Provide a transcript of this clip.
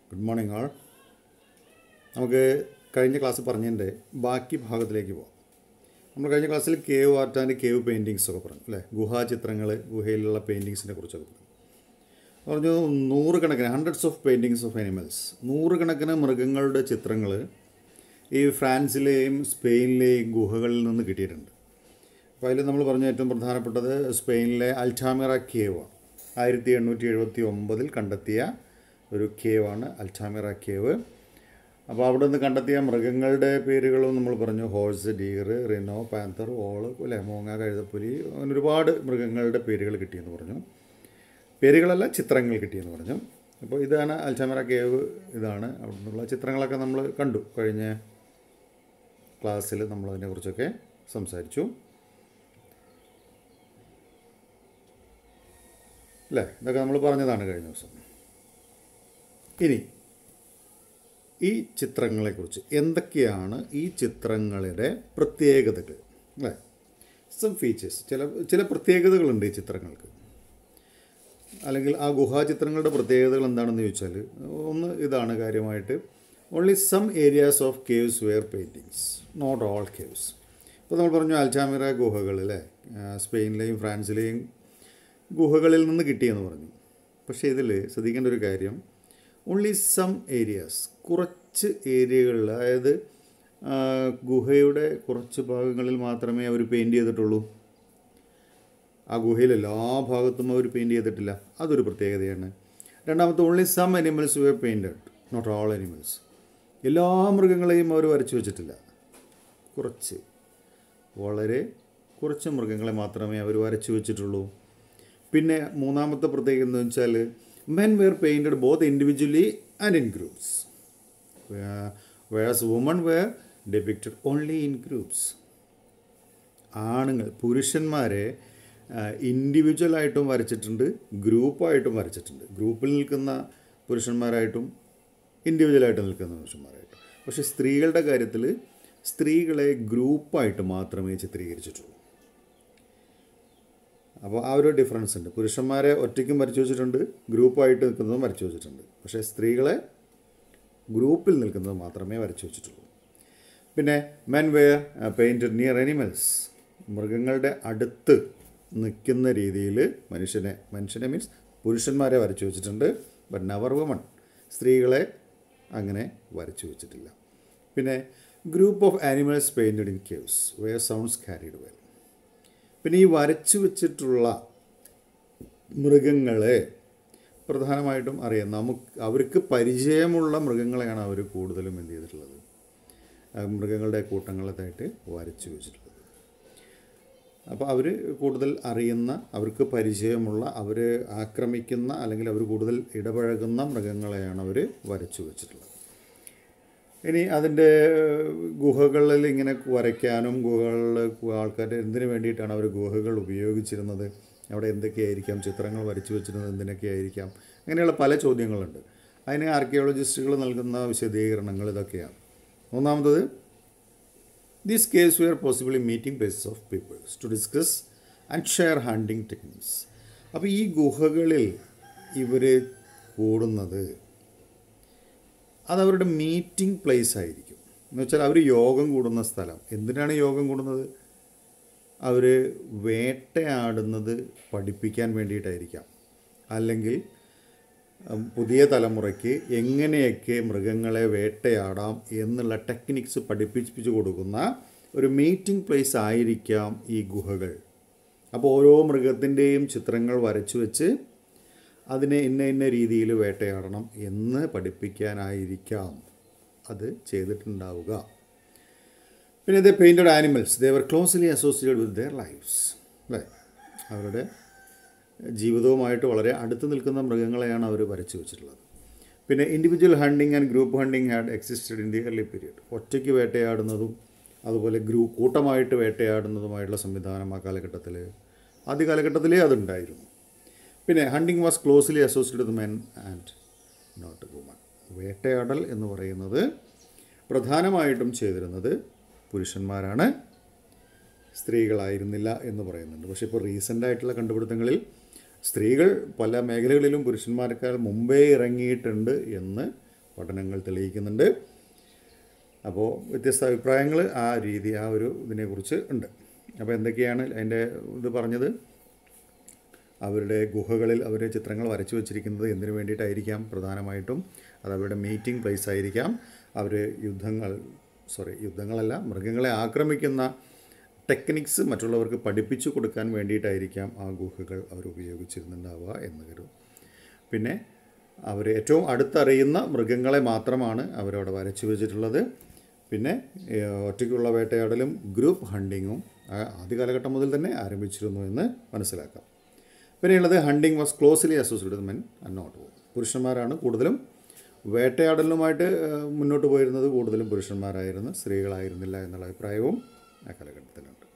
good morning ആൾ നമുക്ക് കഴിഞ്ഞ class പറഞ്ഞതിൻ്റെ ബാക്കി ഭാഗത്തിലേക്ക് പോകാം നമ്മൾ കഴിഞ്ഞ ക്ലാസ്സിൽ cave art and cave paintings ഒക്കെ പറഞ്ഞു അല്ലേ ഗുഹാചിത്രങ്ങൾ ഗുഹയിലുള്ള പെയിൻറ്റിങ്സിനെ കുറിച്ചൊക്കെ പറഞ്ഞു പറഞ്ഞു നൂറുകണക്കിന് hundreds of paintings of animals നൂറുകണക്കിന് മൃഗങ്ങളുടെ ചിത്രങ്ങൾ ഈ ഫ്രാൻസിലെയും സ്പെയിനിലെയും ഗുഹകളിൽ നിന്ന് കിട്ടിയിട്ടുണ്ട് അപ്പോൾ അതിൽ നമ്മൾ പറഞ്ഞ ഏറ്റവും പ്രധാനപ്പെട്ടത് സ്പെയിനിലെ അൽറ്റാമിറ കേവ് ആയിരത്തി എണ്ണൂറ്റി എഴുപത്തി ഒമ്പതിൽ കണ്ടെത്തിയ ഒരു കേവാണ് അൽറ്റാമിറ കേവ് അപ്പോൾ അവിടെ നിന്ന് കണ്ടെത്തിയ മൃഗങ്ങളുടെ പേരുകളും നമ്മൾ പറഞ്ഞു horse deer rhino panther owl അല്ലേ മോങ്ങ കഴുതപ്പുലി അങ്ങനെ ഒരുപാട് മൃഗങ്ങളുടെ പേരുകൾ കിട്ടിയെന്ന് പറഞ്ഞു പേരുകളല്ല ചിത്രങ്ങൾ കിട്ടിയെന്ന് പറഞ്ഞു അപ്പോൾ ഇതാണ് അൽറ്റാമിറ കേവ് ഇതാണ് അവിടെ നിന്നുള്ള ചിത്രങ്ങളൊക്കെ നമ്മൾ കണ്ടു കഴിഞ്ഞ ക്ലാസ്സിൽ നമ്മളതിനെക്കുറിച്ചൊക്കെ സംസാരിച്ചു അല്ലേ ഇതൊക്കെ നമ്മൾ പറഞ്ഞതാണ് കഴിഞ്ഞ ദിവസം ഇനി ഈ ചിത്രങ്ങളെക്കുറിച്ച് എന്തൊക്കെയാണ് ഈ ചിത്രങ്ങളുടെ പ്രത്യേകതകൾ അല്ലേ സം ഫീച്ചേഴ്സ് ചില ചില പ്രത്യേകതകളുണ്ട് ഈ ചിത്രങ്ങൾക്ക് അല്ലെങ്കിൽ ആ ഗുഹാചിത്രങ്ങളുടെ പ്രത്യേകതകൾ എന്താണെന്ന് ചോദിച്ചാൽ ഒന്ന് ഇതാണ് കാര്യമായിട്ട് only some areas of caves were paintings not all caves ഇപ്പോൾ നമ്മൾ പറഞ്ഞു അൽച്ചാമിറ ഗുഹകൾ അല്ലേ സ്പെയിനിലെയും ഫ്രാൻസിലെയും ഗുഹകളിൽ നിന്ന് കിട്ടിയെന്ന് പറഞ്ഞു പക്ഷേ ഇതിൽ ശ്രദ്ധിക്കേണ്ട ഒരു കാര്യം ഓൺലി സം ഏരിയാസ് കുറച്ച് ഏരിയകളിൽ അതായത് ഗുഹയുടെ കുറച്ച് ഭാഗങ്ങളിൽ മാത്രമേ അവർ പെയിൻറ്റ് ചെയ്തിട്ടുള്ളൂ ആ ഗുഹയിൽ എല്ലാ ഭാഗത്തും അവർ പെയിൻറ്റ് ചെയ്തിട്ടില്ല അതൊരു പ്രത്യേകതയാണ് രണ്ടാമത്തെ only some animals were painted not all animals എല്ലാ മൃഗങ്ങളെയും അവർ വരച്ചു വെച്ചിട്ടില്ല കുറച്ച് വളരെ കുറച്ച് മൃഗങ്ങളെ മാത്രമേ അവർ വരച്ചു വെച്ചിട്ടുള്ളൂ പിന്നെ മൂന്നാമത്തെ പ്രത്യേകത എന്ന് വെച്ചാൽ men were painted both individually and in groups whereas women were depicted only in groups ആണുങ്ങൾ പുരുഷന്മാരെ ഇൻഡിവിജ്വലായിട്ടും വരച്ചിട്ടുണ്ട് ഗ്രൂപ്പായിട്ടും വരച്ചിട്ടുണ്ട് ഗ്രൂപ്പിൽ നിൽക്കുന്ന പുരുഷന്മാരായിട്ടും ഇൻഡിവിജ്വലായിട്ട് നിൽക്കുന്ന പുരുഷന്മാരായിട്ടും പക്ഷേ സ്ത്രീകളുടെ കാര്യത്തിൽ സ്ത്രീകളെ ഗ്രൂപ്പായിട്ട് മാത്രമേ ചിത്രീകരിച്ചിട്ടുള്ളൂ അപ്പോൾ ആ ഒരു ഡിഫറൻസ് ഉണ്ട് പുരുഷന്മാരെ ഒറ്റയ്ക്കും വരച്ചു വെച്ചിട്ടുണ്ട് ഗ്രൂപ്പായിട്ട് നിൽക്കുന്നതും വരച്ചു വെച്ചിട്ടുണ്ട് പക്ഷേ സ്ത്രീകളെ ഗ്രൂപ്പിൽ നിൽക്കുന്നത് മാത്രമേ വരച്ചു വെച്ചിട്ടുള്ളൂ പിന്നെ men were painted near animals മൃഗങ്ങളുടെ അടുത്ത് നിൽക്കുന്ന രീതിയിൽ മനുഷ്യനെ മനുഷ്യനെ മീൻസ് പുരുഷന്മാരെ വരച്ചു വെച്ചിട്ടുണ്ട് ബട്ട് നവർ വുമൺ സ്ത്രീകളെ അങ്ങനെ വരച്ചു വെച്ചിട്ടില്ല പിന്നെ group of animals painted in caves were sounds carried well പിന്നെ ഈ വരച്ചു വെച്ചിട്ടുള്ള മൃഗങ്ങളെ പ്രധാനമായിട്ടും അറിയാം നമുക്ക് അവർക്ക് പരിചയമുള്ള മൃഗങ്ങളെയാണ് അവർ കൂടുതലും എന്ത് ചെയ്തിട്ടുള്ളത് മൃഗങ്ങളുടെ കൂട്ടങ്ങളായിട്ട് വരച്ചു വെച്ചിട്ടുള്ളത് അപ്പോൾ അവർ കൂടുതൽ അറിയുന്ന അവർക്ക് പരിചയമുള്ള അവർ ആക്രമിക്കുന്ന അല്ലെങ്കിൽ അവർ കൂടുതൽ ഇടപഴകുന്ന മൃഗങ്ങളെയാണ് അവർ വരച്ചു വെച്ചിട്ടുള്ളത് ഇനി അതിൻ്റെ ഗുഹകളിൽ ഇങ്ങനെ വരയ്ക്കാനും ഗുഹകളിൽ ആൾക്കാർ എന്തിനു വേണ്ടിയിട്ടാണ് അവർ ഗുഹകൾ ഉപയോഗിച്ചിരുന്നത് അവിടെ എന്തൊക്കെയായിരിക്കാം ചിത്രങ്ങൾ വരച്ചു വെച്ചിരുന്നത് എന്തിനൊക്കെയായിരിക്കാം അങ്ങനെയുള്ള പല ചോദ്യങ്ങളുണ്ട് അതിന് ആർക്കിയോളജിസ്റ്റുകൾ നൽകുന്ന വിശദീകരണങ്ങൾ ഇതൊക്കെയാണ് മൂന്നാമത്തത് these caves were possibly meeting places of peoples to discuss and share hunting techniques അപ്പോൾ ഈ ഗുഹകളിൽ ഇവർ കൂടുന്നത് അതവരുടെ മീറ്റിംഗ് പ്ലേസ് ആയിരിക്കും എന്ന് വെച്ചാൽ അവർ യോഗം കൂടുന്ന സ്ഥലം എന്തിനാണ് യോഗം കൂടുന്നത് അവർ വേട്ടയാടുന്നത് പഠിപ്പിക്കാൻ വേണ്ടിയിട്ടായിരിക്കാം അല്ലെങ്കിൽ പുതിയ തലമുറയ്ക്ക് എങ്ങനെയൊക്കെ മൃഗങ്ങളെ വേട്ടയാടാം എന്നുള്ള ടെക്നിക്സ് പഠിപ്പിച്ചു കൊടുക്കുന്ന ഒരു മീറ്റിംഗ് പ്ലേസ് ആയിരിക്കാം ഈ ഗുഹകൾ അപ്പോൾ ഓരോ മൃഗത്തിൻ്റെയും ചിത്രങ്ങൾ വരച്ചു വെച്ച് അതിനെ ഇന്ന ഇന്ന രീതിയിൽ വേട്ടയാടണം എന്ന് പഠിപ്പിക്കാനായിരിക്കാം അത് ചെയ്തിട്ടുണ്ടാവുക പിന്നെ ഇത് painted animals they were closely associated with their lifes അല്ലേ അവരുടെ ജീവിതവുമായിട്ട് വളരെ അടുത്ത് നിൽക്കുന്ന മൃഗങ്ങളെയാണ് അവർ വരച്ചു വെച്ചിട്ടുള്ളത് പിന്നെ individual hunting and group hunting had existed in the early period ഒറ്റയ്ക്ക് വേട്ടയാടുന്നതും അതുപോലെ ഗ്രൂ കൂട്ടമായിട്ട് വേട്ടയാടുന്നതുമായിട്ടുള്ള സംവിധാനം ആ കാലഘട്ടത്തിൽ ആദ്യ കാലഘട്ടത്തിലേ അതുണ്ടായിരുന്നു പിന്നെ hunting was closely associated with men and not women വേട്ടയാടൽ എന്ന് പറയുന്നത് പ്രധാനമായിട്ടും ചെയ്തിരുന്നത് പുരുഷന്മാരാണ് സ്ത്രീകളായിരുന്നില്ല എന്ന് പറയുന്നുണ്ട് പക്ഷേ ഇപ്പോൾ റീസെൻ്റ് ആയിട്ടുള്ള കണ്ടുപിടുത്തങ്ങളിൽ സ്ത്രീകൾ പല മേഖലകളിലും പുരുഷന്മാരെക്കാൾ മുമ്പേ ഇറങ്ങിയിട്ടുണ്ട് എന്ന് പഠനങ്ങൾ തെളിയിക്കുന്നുണ്ട് അപ്പോൾ വ്യത്യസ്ത അഭിപ്രായങ്ങൾ ആ രീതി ആ ഒരു ഇതിനെക്കുറിച്ച് ഉണ്ട് അപ്പോൾ എന്തൊക്കെയാണ് അതിൻ്റെ ഇത് പറഞ്ഞത് അവരുടെ ഗുഹകളിൽ അവർ ചിത്രങ്ങൾ വരച്ചു വച്ചിരിക്കുന്നത് എന്തിനു വേണ്ടിയിട്ടായിരിക്കാം പ്രധാനമായിട്ടും അത് അവരുടെ മീറ്റിംഗ് പ്ലേസ് ആയിരിക്കാം അവർ യുദ്ധങ്ങൾ സോറി യുദ്ധങ്ങളല്ല മൃഗങ്ങളെ ആക്രമിക്കുന്ന ടെക്നിക്സ് മറ്റുള്ളവർക്ക് പഠിപ്പിച്ചു കൊടുക്കാൻ വേണ്ടിയിട്ടായിരിക്കാം ആ ഗുഹകൾ അവർ ഉപയോഗിച്ചിരുന്നുണ്ടാവുക എന്ന് കരുതും പിന്നെ അവർ ഏറ്റവും അടുത്തറിയുന്ന മൃഗങ്ങളെ മാത്രമാണ് അവരവിടെ വരച്ചു വെച്ചിട്ടുള്ളത് പിന്നെ ഏഹ്, ഒറ്റയ്ക്കുള്ള വേട്ടയാടലും ഗ്രൂപ്പ് ഹണ്ടിങ്ങും ആ ആദ്യ കാലഘട്ടം മുതൽ തന്നെ ആരംഭിച്ചിരുന്നു എന്ന് മനസ്സിലാക്കാം പിന്നെയുള്ളത് hunting was closely associated men and not പുരുഷന്മാരാണ് കൂടുതലും വേട്ടയാടലുമായിട്ട് ഏഹ്, മുന്നോട്ട് പോയിരുന്നത് കൂടുതലും പുരുഷന്മാരായിരുന്നു സ്ത്രീകളായിരുന്നില്ല എന്നുള്ള അഭിപ്രായവും ആ കാലഘട്ടത്തിലുണ്ട്